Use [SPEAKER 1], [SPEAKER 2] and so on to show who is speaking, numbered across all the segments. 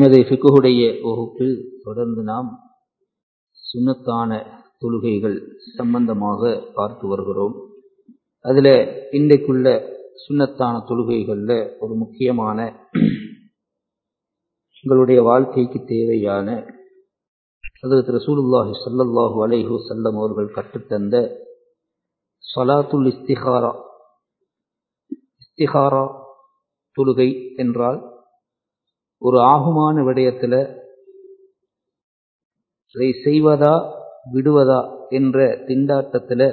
[SPEAKER 1] எமது ஃபிக்குடைய வகுப்பில் தொடர்ந்து நாம் சுண்ணத்தான தொழுகைகள் சம்பந்தமாக பார்த்து வருகிறோம் அதில் இன்றைக்குள்ள சுண்ணத்தான தொழுகைகளில் ஒரு முக்கியமான உங்களுடைய வாழ்க்கைக்கு தேவையான அதற்கு ரசூலுல்லாஹி சல்லல்லாஹு அலைஹு செல்லம் அவர்கள் கற்றுத்தந்த சலாத்துல் இஸ்திகாரா இஸ்திகாரா தொழுகை என்றால் ஒரு ஆகுமான விடயத்தில் இதை செய்வதா விடுவதா என்ற திண்டாட்டத்தில்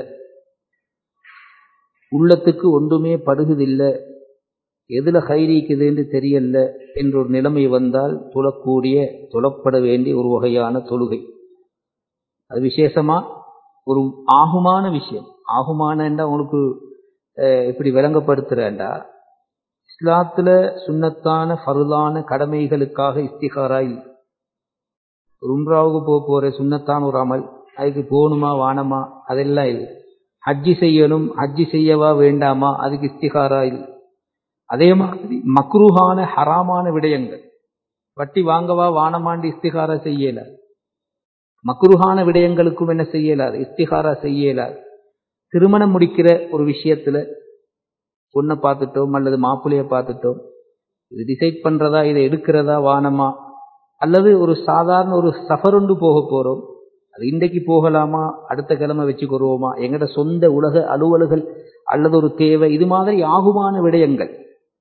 [SPEAKER 1] உள்ளத்துக்கு ஒன்றுமே படுகுதில்லை எதில் ஹைரிக்குதுன்னு தெரியல என்ற ஒரு நிலைமை வந்தால் தொழக்கூடிய தொழப்பட வேண்டிய ஒரு வகையான தொழுகை அது விசேஷமா ஒரு ஆகுமான விஷயம் ஆகுமானண்டா உனக்கு எப்படி விளங்கப்படுத்துறேன்டா இஸ்லாத்துல சுண்ணத்தான ஃபருதான கடமைகளுக்காக இஸ்திகாரா இல்லை ஒரு உம்ராவுக்கு போக போற சுண்ணத்தான ஒரு அமல் அதுக்கு போகணுமா வானமா அதெல்லாம் இல்லை ஹஜ்ஜி செய்யணும் ஹஜ்ஜி செய்யவா வேண்டாமா அதுக்கு இஸ்திகாரா இல்லை அதே மாதிரி மக்ரூஹான ஹராமான விடயங்கள் வட்டி வாங்கவா வானமாண்டு இஸ்திகாரா செய்யல மக்ருஹான விடயங்களுக்கும் என்ன செய்யலாது இஸ்திகாரா செய்யலாது திருமணம் முடிக்கிற ஒரு விஷயத்துல பொண்ணை பார்த்துட்டோம் அல்லது மாப்பிள்ளைய பார்த்துட்டோம் இது டிசைட் பண்றதா இதை எடுக்கிறதா வானமா அல்லது ஒரு சாதாரண ஒரு சஃபருண்டு போக போறோம் அது இன்றைக்கு போகலாமா அடுத்த கிழமை வச்சுக்கொருவோமா எங்கட சொந்த உலக அலுவல்கள் அல்லது ஒரு தேவை இது மாதிரி ஆகுமான விடயங்கள்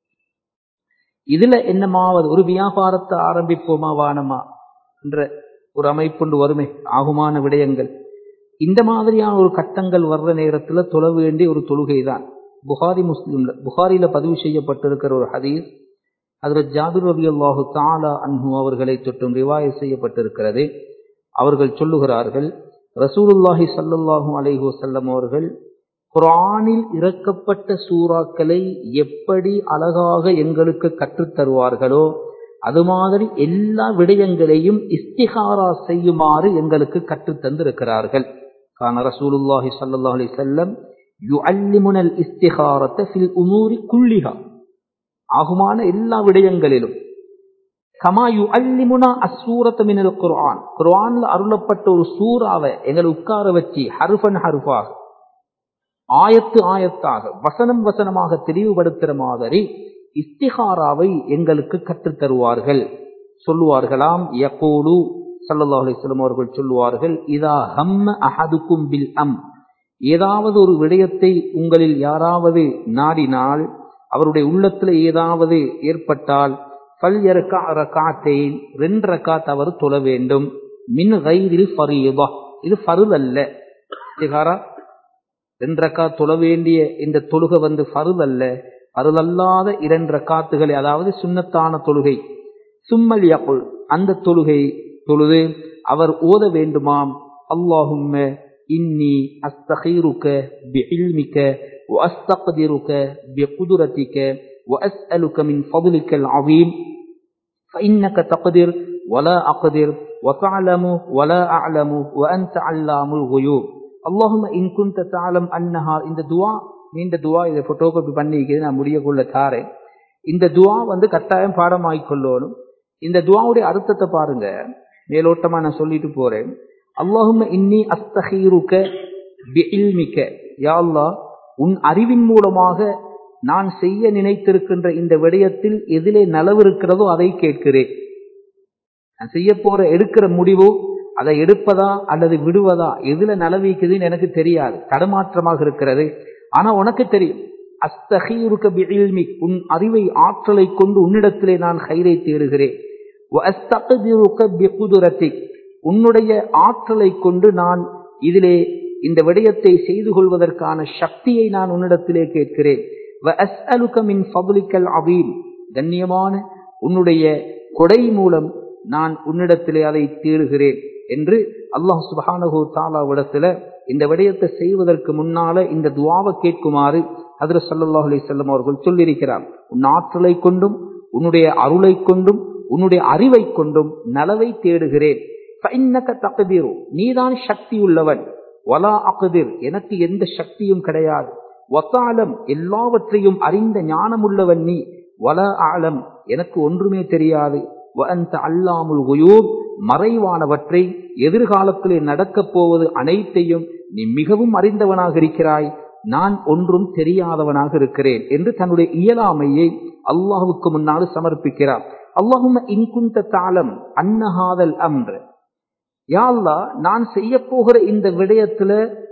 [SPEAKER 1] இதுல என்னமாவது ஒரு வியாபாரத்தை ஆரம்பிப்போமா வானமா என்ற ஒரு அமைப்புண்டு வருமே ஆகுமான விடயங்கள் இந்த மாதிரியான ஒரு கட்டங்கள் வர்ற நேரத்துல தொழ வேண்டிய ஒரு தொழுகை தான் புகாரி முஸ்லிம்ல புகாரில பதிவு செய்யப்பட்டிருக்கிற ஒரு ஹதீஸ் அதில் ஜாபிர் ரவி அல்லாஹு தாலா அன்ஹு அவர்களை தொற்றும் ரிவாய செய்யப்பட்டிருக்கிறது அவர்கள் சொல்லுகிறார்கள் ரசூலுல்லாஹி சல்லுல்லாஹு அலைஹு வசல்லம் அவர்கள் குரானில் இறக்கப்பட்ட சூறாக்களை எப்படி அழகாக எங்களுக்கு கற்றுத்தருவார்களோ அது மாதிரி எல்லா விடயங்களையும் இஸ்திகாரா செய்யுமாறு எங்களுக்கு கற்றுத்தந்திருக்கிறார்கள் கான ரசூலுல்லாஹி சல்லா அலி செல்லம் யுஅல்லிமுனல் இஸ்திகாரத்தை ஃபில் உமூரி குள்ளிகா ஆகுமான எல்லா விடயங்களிலும் கமா யு அல்லிமுனா அசூரத்த மினல் குர்ஆன் குர்ஆன்ல அருளப்பட்ட ஒரு சூறாவை எங்களை உட்கார வச்சு ஹருஃபன் ஹருஃபாக ஆயத்து ஆயத்தாக வசனம் வசனமாக தெளிவுபடுத்துற மாதிரி இஸ்திகாராவை எங்களுக்கு கற்றுத்தருவார்கள் சொல்லுவார்களாம் யகூலு சல்லல்லாஹு அலைஹி வஸல்லம் அவர்கள் சொல்லுவார்கள் இதா ஹம்ம அஹதுக்கும் பில் அம் ஏதாவது ஒரு விடயத்தை உங்களில் யாராவது நாடினால் அவருடைய உள்ளத்துல ஏதாவது ஏற்பட்டால் பல் ரக்காத்தேன் ரெண்டு ரக்காத் அவர் தொழ வேண்டும் மின் கைரில் ஃபரீபா இது ஃபருல் அல்ல இஸ்திகாரா ரெண்டு ரக்கா தொழ வேண்டிய இந்த தொழுகை வந்து ஃபருல் அல்ல ஃபருல் அல்லாத இரண்டு ரக்காத்துகளை அதாவது சுண்ணத்தான தொழுகை சும்மல் யகுல் அந்த தொழுகை தொழுது அவர் ஓத வேண்டுமாம் அல்லாஹும்ம இன்னி அஸ்தகீருக்க பிஇல்மிக்க وأستقدرك بقدرتك وأسألك من فضلك العظيم فإنك تقدر ولا أقدر وتعلم ولا أعلم وأنت علام الغيوب اللهم إن كنت تعلم أنها இந்த துவா நீண்ட துவா இதை போட்டோகாப்பி பண்ணிக்கிறது நான் முடியக்குள்ள தாரேன் இந்த துவா வந்து கட்டாயம் பாடமாகிக் கொள்ளணும் இந்த துவாவுடைய அர்த்தத்தை பாருங்க மேலோட்டமா நான் சொல்லிட்டு போறேன் அல்லாஹும் இன்னி அஸ்தகீருக்க பிஇல்மிக்க யா அல்லாஹ் உன் அறிவின் மூலமாக நான் செய்ய நினைத்திருக்கின்ற இந்த விடயத்தில் எதிலே நலவு இருக்கிறதோ அதை கேட்கிறேன் நான் செய்ய போற எடுக்கிற முடிவோ அதை எடுப்பதா அல்லது விடுவதா எதுல நலவிக்குதுன்னு எனக்கு தெரியாது தடுமாற்றமாக இருக்கிறது ஆனா உனக்கு தெரியும் அஸ்தகீருக்க பிஇல்மி உன் அறிவை ஆற்றலை கொண்டு உன்னிடத்திலே நான் கயிறை தேடுகிறேன் உன்னுடைய ஆற்றலை கொண்டு நான் இதிலே இந்த விடயத்தை செய்து கொள்வதற்கான சக்தியை நான் உன்னிடத்திலே கேட்கிறேன் கண்ணியமான உன்னுடைய கொடை மூலம் நான் உன்னிடத்திலே அதை தேடுகிறேன் என்று அல்லாஹ் சுபஹானஹு தாலாவிடத்துல இந்த விடயத்தை செய்வதற்கு முன்னால இந்த துவாவை கேட்குமாறு ஹதர சல்லாஹ் அலி செல்லம் அவர்கள் சொல்லியிருக்கிறார் உன் ஆற்றலை கொண்டும் உன்னுடைய அருளை கொண்டும் உன்னுடைய அறிவை கொண்டும் நலவை தேடுகிறேன் தகுதீரோ நீதான் சக்தி உள்ளவன் வலா அகுதிர் எனக்கு எந்த சக்தியும் கிடையாது வத்தாலம் எல்லாவற்றையும் அறிந்த ஞானமுள்ளவன் நீ வல ஆலம் எனக்கு ஒன்றுமே தெரியாது வஅன்த அல்லாமுல் குயூப் மறைவானவற்றை எதிர்காலத்திலே நடக்கப் போவது அனைத்தையும் நீ மிகவும் அறிந்தவனாக இருக்கிறாய் நான் ஒன்றும் தெரியாதவனாக இருக்கிறேன் என்று தன்னுடைய இயலாமையை அல்லாஹுக்கு முன்னால் சமர்ப்பிக்கிறார் அல்லாஹும் இன்குந்த தாளம் அன்னஹாதல் அம்ரு யாழ்லா நான் செய்ய போகிற இந்த விடயத்துல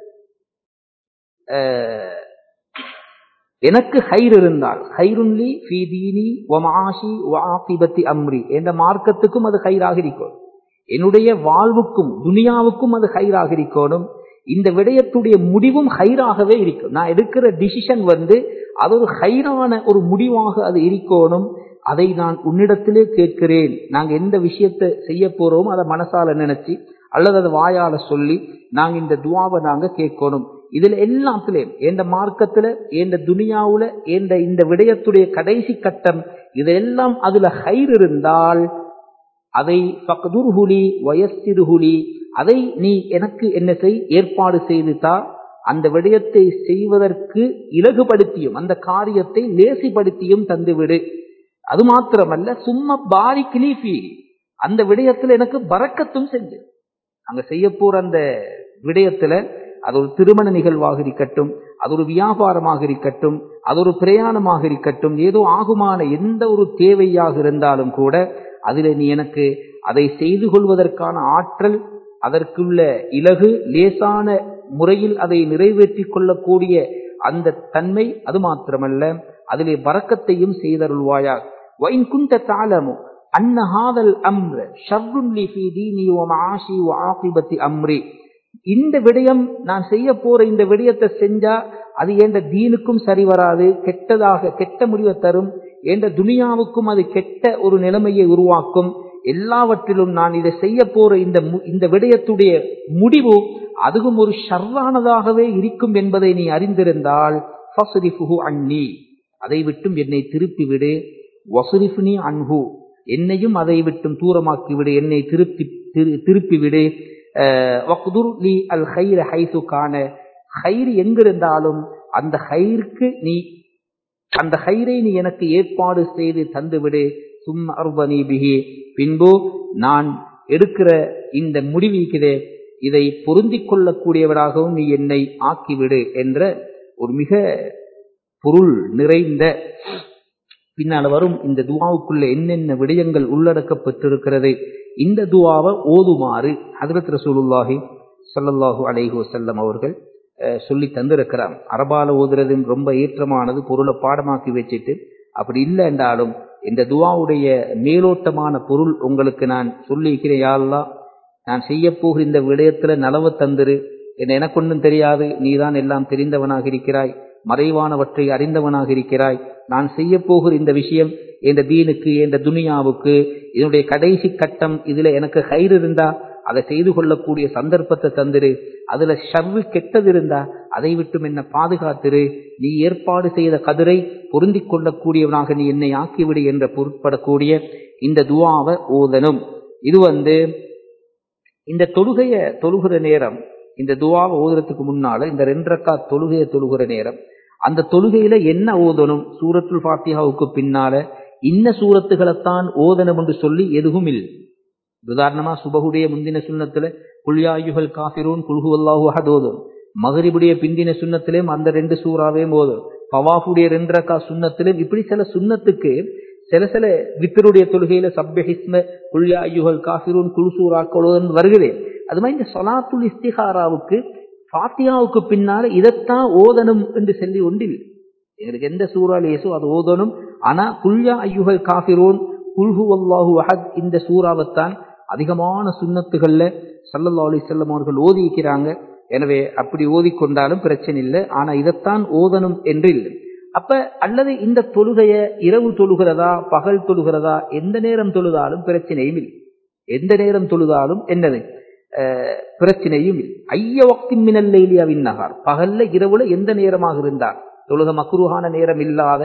[SPEAKER 1] எனக்கு ஹைர் இருந்தால் ஹைருன்லி ஃபீ தீனி வமாஷி வாகிபத்தி அம்ரி என்ற மார்க்கத்துக்கும் அது ஹைராக இருக்கும் என்னுடைய வாழ்வுக்கும் துனியாவுக்கும் அது ஹைராக இருக்கணும் இந்த விடயத்துடைய முடிவும் ஹைராகவே இருக்கும் நான் எடுக்கிற டிசிஷன் வந்து அது ஒரு ஹைரான ஒரு முடிவாக அது இருக்கணும் அதை நான் உன்னிடத்திலே கேட்கிறேன் நாங்க எந்த விஷயத்தை செய்ய போறோமோ அதை மனசால நினைச்சு அல்லது அதை வாயால சொல்லி நாங்க இந்த துவாவை நாங்க கேட்கணும் இதுல எல்லாத்துலயும் எந்த மார்க்கத்துல எந்த துனியாவுல எந்த இந்த விடயத்துடைய கடைசி கட்டம் இதெல்லாம் அதுல ஹைர் இருந்தால் அதை பக்துர்ஹுலி வயசிறுஹுலி அதை நீ எனக்கு என்ன செய் ஏற்பாடு செய்துதா அந்த விடயத்தை செய்வதற்கு இலகுபடுத்தியும் அந்த காரியத்தை லேசிப்படுத்தியும் தந்துவிடு அது மாத்திரமல்ல சும்மா பாரி கிளீஃபி அந்த விடயத்துல எனக்கு பறக்கத்தும் செஞ்சு அங்க செய்ய போற அந்த விடயத்துல அது ஒரு திருமண நிகழ்வாக இருக்கட்டும் அது ஒரு வியாபாரமாக இருக்கட்டும் அது ஒரு பிரயாணமாக இருக்கட்டும் ஏதோ ஆகுமான எந்த ஒரு தேவையாக இருந்தாலும் கூட அதில் நீ எனக்கு அதை செய்து கொள்வதற்கான ஆற்றல் அதற்குள்ள இலகு லேசான முறையில் அதை நிறைவேற்றிக் கொள்ளக்கூடிய அந்த தன்மை அது மாத்திரமல்ல அதிலே பறக்கத்தையும் செய்தருள்வாயா வைன் குண்ட தாளமோ அன்னஹாதல் அம்ர ஷர்ருன்லி ஃபி தீனி வ மஆஷி வ ஆகிபத்தி அம்ரி இந்த விடயம் நான் செய்ய போற இந்த விடயத்தை செஞ்சா அது என்ற தீனுக்கும் சரி வராது கெட்டதாக கெட்ட முடிவை தரும் என்ற துனியாவுக்கும் அது கெட்ட ஒரு நிலைமையை உருவாக்கும் எல்லாவற்றிலும் நான் இதை செய்ய போற இந்த இந்த விடயத்துடைய முடிவு அதுவும் ஒரு ஷர்வானதாகவே இருக்கும் என்பதை நீ அறிந்திருந்தால் அன்னி அதை விட்டும் என்னை திருப்பி விடு வசுரிஃப்னி அன்ஹு என்னையும் அதை விட்டும் தூரமாக்கி விடு என்னை திருப்பி திருப்பி விடு அல் ஹைர ஹைசு காண ஹைர் எங்கிருந்தாலும் அந்த ஹைருக்கு நீ அந்த ஹைரை நீ எனக்கு ஏற்பாடு செய்து தந்துவிடு சும் அர்பனி பிகி பின்பு நான் எடுக்கிற இந்த முடிவிக்கிறே இதை பொருந்திக் கொள்ளக்கூடியவராகவும் நீ என்னை ஆக்கிவிடு என்ற ஒரு மிக பொருள் நிறைந்த பின்னால் வரும் இந்த துவாவுக்குள்ள என்னென்ன விடயங்கள் உள்ளடக்கப்பட்டிருக்கிறது இந்த துவாவை ஓதுமாறு ஹதரத் ரசூலுல்லாஹி சொல்லல்லாஹு அலைஹு வசல்லம் அவர்கள் சொல்லி தந்திருக்கிறார் அரபால ஓதுறதும் ரொம்ப ஏற்றமானது பொருளை பாடமாக்கி வச்சுட்டு அப்படி இல்லை என்றாலும் இந்த துவாவுடைய மேலோட்டமான பொருள் உங்களுக்கு நான் சொல்லியிருக்கிறேன் யாழ்லா நான் செய்ய போகிற இந்த விடயத்துல நலவு தந்திரு என்ன எனக்கு ஒன்றும் தெரியாது நீதான் எல்லாம் தெரிந்தவனாக இருக்கிறாய் மறைவானவற்றை அறிந்தவனாக இருக்கிறாய் நான் செய்ய போகிற இந்த விஷயம் என்ற தீனுக்கு என்ற துனியாவுக்கு இதனுடைய கடைசி கட்டம் இதுல எனக்கு கயிறு இருந்தா அதை செய்து கொள்ளக்கூடிய சந்தர்ப்பத்தை தந்திரு அதுல ஷர்வு கெட்டது இருந்தா அதை விட்டும் என்ன பாதுகாத்திரு நீ ஏற்பாடு செய்த கதிரை பொருந்தி கொள்ளக்கூடியவனாக நீ என்னை ஆக்கிவிடு என்ற பொருட்படக்கூடிய இந்த துவாவை ஓதனும் இது வந்து இந்த தொழுகைய தொழுகிற நேரம் இந்த துவாவை ஓதுறதுக்கு முன்னால இந்த ரெண்டரக்கா தொழுகையை தொழுகிற நேரம் அந்த தொழுகையில என்ன ஓதணும் சூரத்துல் ஃபாத்தியாவுக்கு பின்னால இன்ன சூரத்துகளைத்தான் ஓதனம் என்று சொல்லி எதுவும் இல்லை உதாரணமா சுபகுடைய முந்தின சுண்ணத்துல குல்யாயுகள் காஃபிரூன் குல்ஹு அல்லாஹு அஹத் ஓதும் மகரிபுடைய பிந்தின சுண்ணத்திலேயும் அந்த ரெண்டு சூறாவே ஓதும் பவாஃபுடைய ரெண்டரக்கா சுண்ணத்திலும் இப்படி சில சுண்ணத்துக்கு சில சில வித்தருடைய தொழுகையில சப்யஹிஸ்ம குல்யாயுகள் காஃபிரூன் குல்சூராக்களோதன் வருகிறே அது மாதிரி இந்த சொலாத்துல் இஸ்திகாராவுக்கு ஃபாத்தியாவுக்கு பின்னால இதைத்தான் ஓதணும் என்று சொல்லி ஒன்றில் எங்களுக்கு எந்த சூறா லேசோ அது ஓதணும் ஆனா குல்யா ஐயுகள் காஃபிரோன் குல்ஹு அல்லாஹு அஹத் இந்த சூறாவைத்தான் அதிகமான சுண்ணத்துகள்ல சல்லல்லா அலி செல்லம் அவர்கள் ஓதி இருக்கிறாங்க எனவே அப்படி ஓதிக்கொண்டாலும் பிரச்சனை இல்லை ஆனா இதைத்தான் ஓதணும் என்று இல்லை அப்ப அல்லது இந்த தொழுகைய இரவு தொழுகிறதா பகல் தொழுகிறதா எந்த நேரம் தொழுதாலும் பிரச்சனையும் இல்லை எந்த நேரம் தொழுதாலும் என்னது பிரச்சனையும் இல்லை ஐய வக்தின் மினல்லைலியாவின் நகார் பகல்ல இரவுல எந்த நேரமாக இருந்தார் தொழுக மக்குருகான நேரம் இல்லாத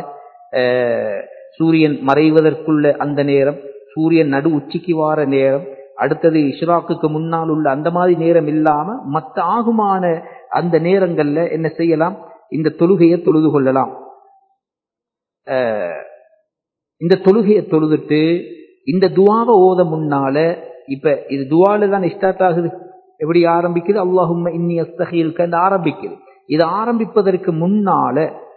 [SPEAKER 1] சூரியன் மறைவதற்குள்ள அந்த நேரம் சூரியன் நடு உச்சிக்கு வார நேரம் அடுத்தது இஷ்ராக்குக்கு முன்னால் உள்ள அந்த மாதிரி நேரம் இல்லாம மற்ற ஆகுமான அந்த நேரங்கள்ல என்ன செய்யலாம் இந்த தொழுகையை தொழுது கொள்ளலாம் இந்த தொழுகையை தொழுதுட்டு இந்த துவாவை ஓத முன்னால இப்ப இது துவால தான் ஸ்டார்ட் ஆகுது எப்படி ஆரம்பிக்குது அல்லாஹும் இன்னி அஸ்தகில்க ஆரம்பிக்குது இது ஆரம்பிப்பதற்கு முன்னால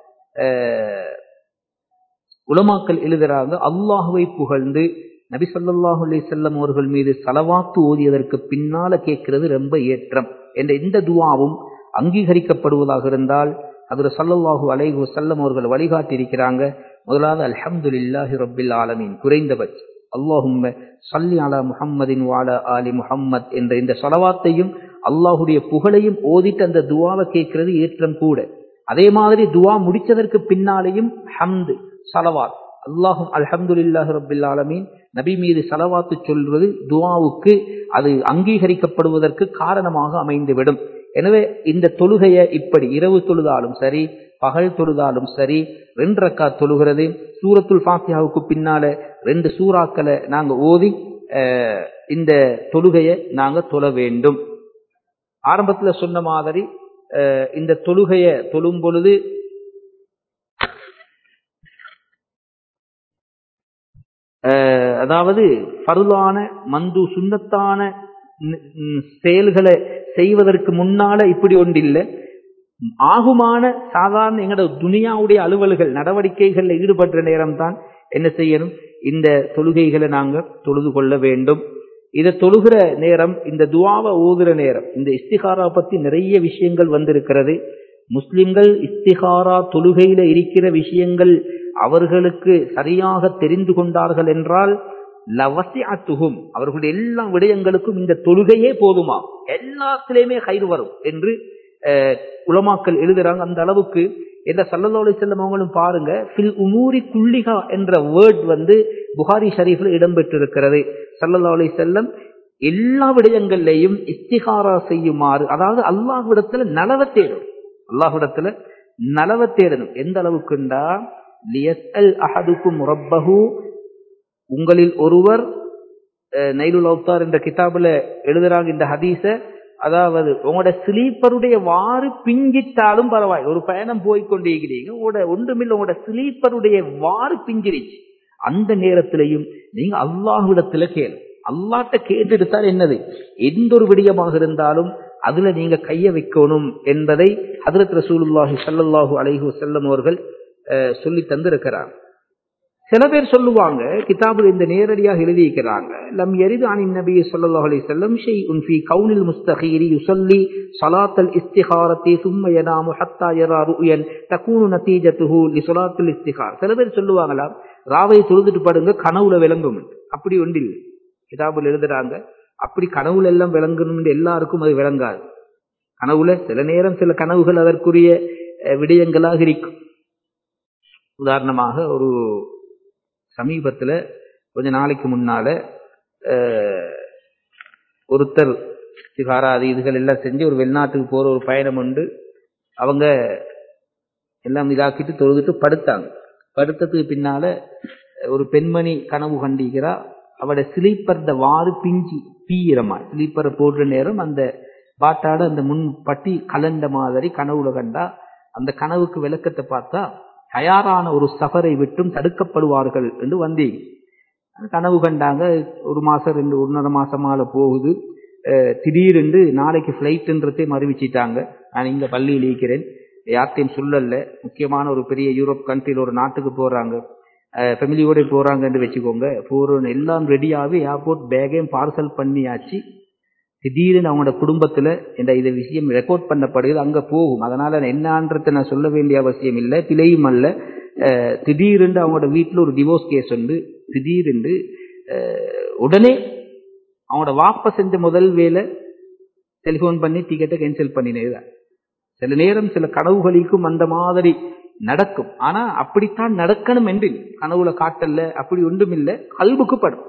[SPEAKER 1] உலமாக்கள் எழுதுறாங்க அல்லாஹுவை புகழ்ந்து நபி சொல்லாஹு அலி செல்லம் அவர்கள் மீது சலவாத்து ஓதியதற்கு பின்னால கேட்கிறது ரொம்ப ஏற்றம் என்ற இந்த துவாவும் அங்கீகரிக்கப்படுவதாக இருந்தால் அதில் சல்லல்லாஹு அலைஹு செல்லம் அவர்கள் வழிகாட்டி இருக்கிறாங்க முதலாவது அல்ஹம்துலில்லாஹி ரப்பில் ஆலமீன் குறைந்தபட்சம் அல்லாஹும்ம சல்லி அலா முஹம்மதின் வாலா ஆலி முஹம்மத் என்ற இந்த சொலவாத்தையும் அல்லாஹுடைய புகழையும் ஓதிட்டு அந்த துவாவை கேட்கிறது ஏற்றம் கூட அதே மாதிரி துவா முடிச்சதற்கு பின்னாலேயும் ஹம்து சலவாத் அல்லாஹும் அல்ஹம்துலில்லாஹி ரப்பில் ஆலமீன் நபி மீது சலவாத்து சொல்வது துவாவுக்கு அது அங்கீகரிக்கப்படுவதற்கு காரணமாக அமைந்துவிடும் எனவே இந்த தொழுகையை இப்படி இரவு தொழுதாலும் சரி பகல் தொழுதாலும் சரி ரெண்டு ரக்கா தொழுகிறது சூரத்துல் ஃபாத்தியாவுக்கு பின்னால ரெண்டு சூறாக்களை நாங்க ஓதி இந்த தொழுகையை நாங்க தொழ வேண்டும் ஆரம்பத்தில் சொன்ன மாதிரி இந்த தொழுகையை தொழும் பொழுது அதாவது பருளான மந்து சுண்ணத்தான செயல்களை செய்வதற்கு முன்னால இப்படி ஒன்றில்லை ஆகுமான சாதாரண எங்களோட துனியாவுடைய அலுவல்கள் நடவடிக்கைகளில் ஈடுபடுற நேரம் தான் என்ன செய்யணும் இந்த தொழுகைகளை நாங்கள் தொழுது கொள்ள வேண்டும் இதை தொழுகிற நேரம் இந்த துவாவை ஓதுற நேரம் இந்த இஸ்திகாரா பத்தி நிறைய விஷயங்கள் வந்திருக்கிறது முஸ்லிம்கள் இஸ்திகாரா தொழுகையில இருக்கிற விஷயங்கள் அவர்களுக்கு சரியாக தெரிந்து கொண்டார்கள் என்றால் லவசி அத்துகும் அவர்களுடைய எல்லா விடயங்களுக்கும் இந்த தொழுகையே போதுமா எல்லாத்திலையுமே கயிறு வரும் என்று உலமாக்கள் எழுதுறாங்க அந்த அளவுக்கு என்ற சல்லல்லோலை செல்லம் அவங்களும் பாருங்க ஃபில் உமூரி குள்ளிகா என்ற வேர்ட் வந்து புகாரி ஷரீஃபில் இடம்பெற்றிருக்கிறது சல்லல்லோலை செல்லம் எல்லா விடயங்கள்லையும் இஸ்திகாரா செய்யுமாறு அதாவது அல்லாஹ்விடத்துல நலவை தேடும் அல்லாஹ்விடத்துல நலவை தேடணும் எந்த அளவுக்குண்டா லியஸ்அல் அஹதுக்கும் ரப்பஹு உங்களில் ஒருவர் நைலுல் அவுத்தார் என்ற கிதாபுல எழுதுறாங்க இந்த ஹதீஸ அதாவது உங்களோட ஸ்லீப்பருடைய வாறு பிஞ்சிட்டாலும் பரவாயில்ல ஒரு பயணம் போய்கொண்டிருக்கிறீங்க உங்களோட ஒன்றுமில்ல உங்களோட ஸ்லீப்பருடைய வாறு பிஞ்சிருச்சு அந்த நேரத்திலையும் நீங்க அல்லாஹ்விடத்துல கேளு அல்லாட்ட கேட்டுட்டு தான் என்னது எந்த ஒரு விடயமாக இருந்தாலும் அதுல நீங்க கைய வைக்கணும் என்பதை ஹதரத் ரசூலுல்லாஹி சல்லாஹூ அலைஹு செல்லம் அவர்கள் சொல்லி தந்திருக்கிறார் சில பேர் சொல்லுவாங்க கிதாபில் இந்த நேரடியாக எழுதியிருக்கிறாங்க லம் எரிது அனின் நபி ஸல்லல்லாஹு அலைஹி வஸல்லம் ஷைஉன் ஃபீ கவுனில் முஸ்தகீரி யுஸல்லி ஸலாத்தல் இஸ்திகாரத்தி சும்ம யனாமு ஹத்தா யரா ருயன் தகூனு நதீஜத்துஹு லி ஸலாத்தில் இஸ்திகார் சில பேர் சொல்லுவாங்களா ராவை தொழுதுட்டு படுங்க கனவுல விளங்கும் அப்படி ஒன்றில்லை கிதாபில் எழுதுறாங்க அப்படி கனவுல எல்லாம் விளங்கணும் எல்லாருக்கும் அது விளங்காது கனவுல சில நேரம் சில கனவுகள் அதற்குரிய விடயங்களாக இருக்கும் உதாரணமாக ஒரு சமீபத்தில் கொஞ்ச நாளைக்கு முன்னால ஒருத்தர் சிகாரா அது இதுகள் எல்லாம் செஞ்சு ஒரு வெளிநாட்டுக்கு போகிற ஒரு பயணம் உண்டு அவங்க எல்லாம் இதாக்கிட்டு தொழுதுட்டு படுத்தாங்க படுத்ததுக்கு பின்னால ஒரு பெண்மணி கனவு கண்டிக்கிறா அவட ஸ்லீப்பர் இந்த வாறு பிஞ்சி பீயிரமா ஸ்லீப்பரை போடுற நேரம் அந்த பாட்டாட அந்த முன் பட்டி கலண்ட மாதிரி கனவுல கண்டா அந்த கனவுக்கு விளக்கத்தை பார்த்தா தயாரான ஒரு சஃபரை விட்டும் தடுக்கப்படுவார்கள் என்று வந்தீங்க கனவு கண்டாங்க ஒரு மாசம் ரெண்டு ஒன்றரை மாசமால போகுது திடீரென்று நாளைக்கு ஃப்ளைட்டுன்றதையும் அறிவிச்சிட்டாங்க நான் இங்க பள்ளியில் இருக்கிறேன் யார்ட்டையும் சொல்லல முக்கியமான ஒரு பெரிய யூரோப் கண்ட்ரியில் ஒரு நாட்டுக்கு போறாங்க ஃபெமிலியோட போறாங்கன்னு வச்சுக்கோங்க போறோம் எல்லாம் ரெடியாகி ஏர்போர்ட் பேக்கையும் பார்சல் பண்ணியாச்சு திடீர்னு அவங்களோட குடும்பத்துல இந்த இது விஷயம் ரெக்கார்ட் பண்ணப்படுது அங்க போகும் அதனால என்னான்றதை நான் சொல்ல வேண்டிய அவசியம் இல்லை பிழையும் அல்ல திடீரென்று அவங்களோட வீட்டில் ஒரு டிவோர்ஸ் கேஸ் உண்டு திடீரென்று உடனே அவங்களோட வாப்ப செஞ்ச முதல் வேலை டெலிஃபோன் பண்ணி டிக்கெட்டை கேன்சல் பண்ணினேதான் சில நேரம் சில கனவுகளுக்கும் அந்த மாதிரி நடக்கும் ஆனா அப்படித்தான் நடக்கணும் என்று கனவுல காட்டல்ல அப்படி ஒன்றும் இல்லை கல்புக்கு படும்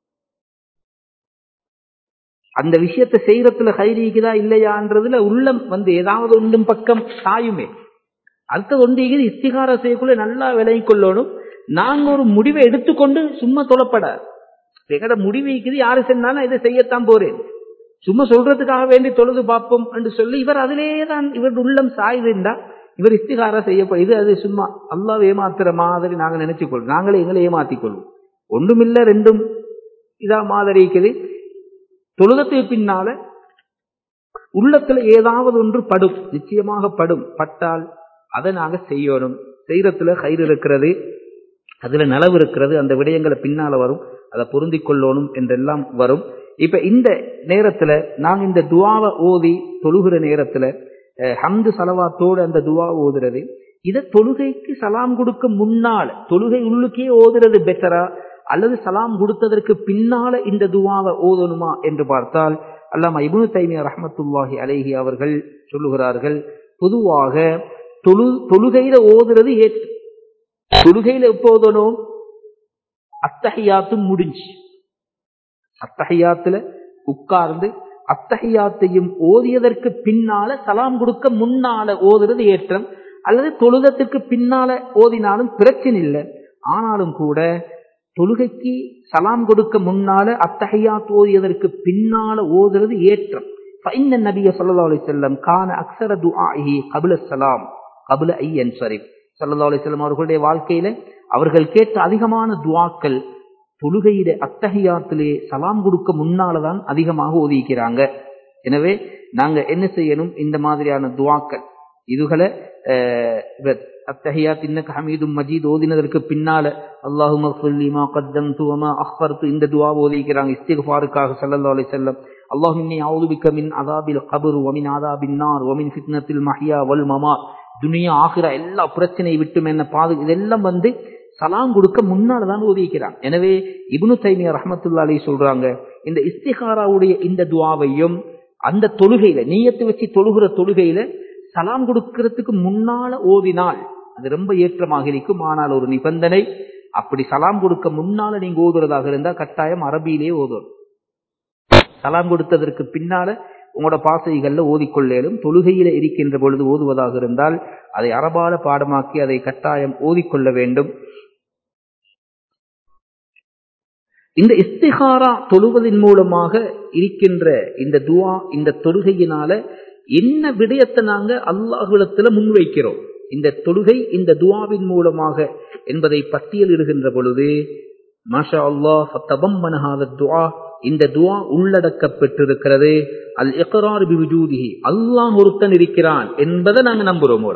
[SPEAKER 1] அந்த விஷயத்தை செய்யறதுல கைரீக்குதா இல்லையான்றதுல உள்ளம் வந்து ஏதாவது ஒன்றும் பக்கம் சாயுமே அடுத்தது ஒன்றியது இஸ்திகார செய்யக்குள்ள நல்லா விலகி கொள்ளணும் நாங்க ஒரு முடிவை எடுத்துக்கொண்டு சும்மா தொலைப்பட எங்கட முடிவைக்குது யாரு சென்னாலும் இதை செய்யத்தான் போறேன் சும்மா சொல்றதுக்காக வேண்டி தொழுது பார்ப்போம் என்று சொல்லி இவர் அதிலேயே தான் இவர் உள்ளம் சாயுதுண்டா இவர் இஸ்திகாரா செய்யப்படும் இது அது சும்மா அல்லாஹ் ஏமாத்துற மாதிரி நாங்க நினைச்சு கொள்வோம் நாங்களே எங்களை ஏமாத்திக் கொள்வோம் ஒன்றுமில்ல ரெண்டும் இதா மாதிரி இருக்குது தொழுகத்துக்கு பின்னால உள்ளத்துல ஏதாவது ஒன்று படும் நிச்சயமாக படும் பட்டால் அதை நாங்க செய்யணும் செய்யறதுல கயிறு இருக்கிறது அதுல நலவு இருக்கிறது அந்த விடயங்களை பின்னால வரும் அதை பொருந்தி கொள்ளணும் என்றெல்லாம் வரும் இப்ப இந்த நேரத்துல நாங்க இந்த துவாவை ஓதி தொழுகிற நேரத்துல ஹம்து சலவாத்தோடு அந்த துவா ஓதுறது இத தொழுகைக்கு சலாம் கொடுக்க முன்னால தொழுகை உள்ளுக்கே ஓதுறது பெட்டரா அல்லது சலாம் கொடுத்ததற்கு பின்னால இந்த துவாவை ஓதணுமா என்று பார்த்தால் அல்லாம இபுனு தைமியா ரஹமத்துல்லாஹி அலைஹி அவர்கள் சொல்லுகிறார்கள் பொதுவாக தொழு தொழுகையில ஓதுறது ஏற்று தொழுகையில எப்போ ஓதணும் அத்தகையாத்தும் முடிஞ்சு அத்தகையாத்துல உட்கார்ந்து அத்தகையாத்தையும் ஓதியதற்கு பின்னால சலாம் கொடுக்க முன்னால ஓதுறது ஏற்றம் அல்லது தொழுகத்துக்கு பின்னால ஓதினாலும் பிரச்சனை இல்லை ஆனாலும் கூட தொழுகைக்கு சலாம் கொடுக்க முன்னால அத்தகையாத் ஓதியதற்கு பின்னால ஓதுறது ஏற்றம் ஃபைன் நபிய சொல்லா அலி செல்லம் கான அக்சர துஆஹி கபில சலாம் கபில ஐ என்சரிப் சல்லா அலி செல்லம் அவர்களுடைய வாழ்க்கையில அவர்கள் கேட்ட அதிகமான துவாக்கள் தொழுகையில அத்தகையாத்திலே சலாம் கொடுக்க முன்னாலதான் அதிகமாக ஓதிக்கிறாங்க எனவே நாங்க என்ன செய்யணும் இந்த மாதிரியான துவாக்கள் இதுகளை அத்தஹியாத் இன்னக ஹமீதும் மஜீத் ஓதினதற்கு பின்னால அல்லாஹு மஃபுல்லிமா கத்தம் துவமா அஹ்பர்த்து இந்த துவா ஓதிக்கிறாங்க இஸ்திஃபாருக்காக சல்லல்லா அலி செல்லம் அல்லாஹ் இன்னி அவுதுபிக்க மின் அதாபில் கபர் ஒமின் ஆதாபின் நார் ஒமின் ஃபித்னத்தில் மஹியா வல் மமா துனியா ஆகிற எல்லா பிரச்சனையை விட்டும் என்ன பாது இதெல்லாம் வந்து சலாம் கொடுக்க முன்னால தான் ஓதிக்கிறாங்க எனவே இப்னு தைமியா ரஹமத்துல்லா அலி சொல்றாங்க இந்த இஸ்திகாராவுடைய இந்த துவாவையும் அந்த தொழுகையில நீயத்து வச்சு தொழுகிற தொழுகையில சலாம் கொடுக்கறதுக்கு முன்னால ஓதினால் அது ரொம்ப ஏற்றமாக இருக்கும் ஆனால் ஒரு நிபந்தனை அப்படி சலாம் கொடுக்க முன்னால நீங்க ஓதுறதாக இருந்தா கட்டாயம் அரபியிலே ஓதும் சலாம் கொடுத்ததற்கு பின்னால உங்களோட பாசைகள்ல ஓதிக்கொள்ளேலும் தொழுகையில இருக்கின்ற பொழுது ஓதுவதாக இருந்தால் அதை அரபால பாடமாக்கி அதை கட்டாயம் ஓதிக்கொள்ள வேண்டும் இந்த இஸ்திகாரா தொழுவதன் மூலமாக இருக்கின்ற இந்த துவா இந்த தொழுகையினால என்ன விடயத்தை நாங்க அல்லாஹுலத்துல முன்வைக்கிறோம் இந்த தொழுகை இந்த துவாவின் மூலமாக என்பதை பட்டியலிடுகின்ற பொழுது மாஷா அல்லாஹ் துவா இந்த துவா உள்ளடக்கப்பட்டிருக்கிறது அல் இக்ரார் பிவிஜூதிஹி அல்லாஹ் ஒருத்தன் இருக்கிறான் என்பதை நாங்க நம்புறோம்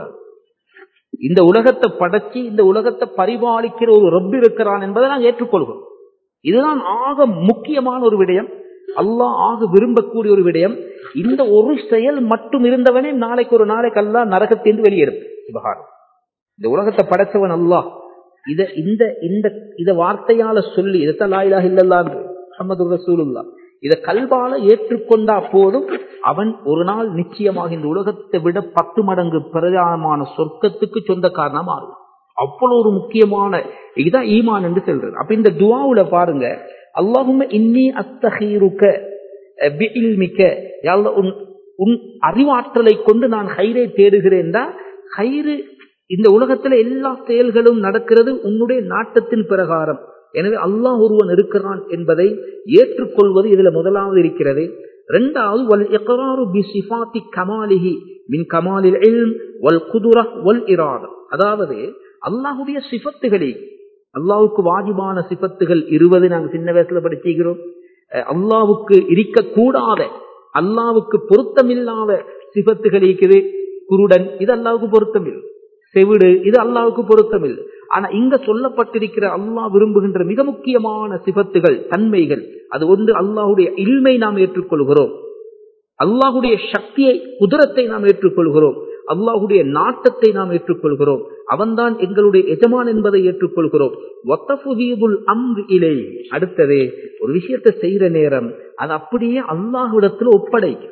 [SPEAKER 1] இந்த உலகத்தை படைச்சு இந்த உலகத்தை பரிபாலிக்கிற ஒரு ரப் இருக்கிறான் என்பதை நாங்கள் ஏற்றுக்கொள்கிறோம் இதுதான் ஆக முக்கியமான ஒரு விடயம் அல்லாஹ் ஆக விரும்பக்கூடிய ஒரு விடயம் இந்த ஒரு செயல் மட்டும் இருந்தவனே நாளைக்கு ஒரு நாளைக்கு அல்லா நரகத்திலிருந்து வெளியேறும் சிவகாரம் இந்த உலகத்தை படைச்சவன் அல்லாஹ் இத இந்த இந்த இத வார்த்தையால சொல்லி இதைத்தான் லாயிலாக இல்லல்லா முகமது ரசூலுல்லா இத கல்வால ஏற்றுக்கொண்டா போதும் அவன் ஒரு நாள் நிச்சயமாக இந்த உலகத்தை விட பத்து மடங்கு பிரதானமான சொர்க்கத்துக்கு சொந்தக்காரனா மாறுவான் அவ்வளவு ஒரு முக்கியமான இதுதான் ஈமான் என்று சொல்றது அப்ப இந்த துவாவுல பாருங்க அல்லாஹும இன்னி அத்தஹீருக்க மிக்க உன் உன் அறிவாற்றலை கொண்டு நான் ஹைரை தேடுகிறேன் ஹைரு இந்த உலகத்துல எல்லா செயல்களும் நடக்கிறது உன்னுடைய நாட்டத்தின் பிரகாரம் எனவே அல்லாஹ் ஒருவன் இருக்கிறான் என்பதை ஏற்றுக்கொள்வது இதுல முதலாவது இருக்கிறது இரண்டாவது வல் இக்ராரு பி சிஃபாத்தி கமாலிஹி மின் கமாலில் இல்ம் வல் குதுரா வல் இராதம் அதாவது அல்லாஹுடைய சிபத்துகளே அல்லாவுக்கு வாஜிபான சிபத்துகள் இருபது நாங்க சின்ன வயசுல படிச்சுக்கிறோம் அல்லாவுக்கு இருக்கக்கூடாத அல்லாவுக்கு பொருத்தமில்லாத சிபத்துகள் இருக்குது குருடன் இது அல்லாவுக்கு பொருத்தமில்லை செவிடு இது அல்லாவுக்கு பொருத்தமில்லை ஆனா இங்க சொல்லப்பட்டிருக்கிற அல்லாஹ் விரும்புகின்ற மிக முக்கியமான சிபத்துகள் தன்மைகள் அது ஒன்று அல்லாஹுடைய இல்மை நாம் ஏற்றுக்கொள்கிறோம் அல்லாஹுடைய சக்தியை குதிரத்தை நாம் ஏற்றுக்கொள்கிறோம் அல்லாஹுடைய நாட்டத்தை நாம் ஏற்றுக்கொள்கிறோம் அவன்தான் எங்களுடைய எஜமான் என்பதை ஏற்றுக்கொள்கிறோம் இலை அடுத்தது ஒரு விஷயத்தை செய்யற நேரம் அது அப்படியே அல்லாஹுடத்தில் ஒப்படைக்கும்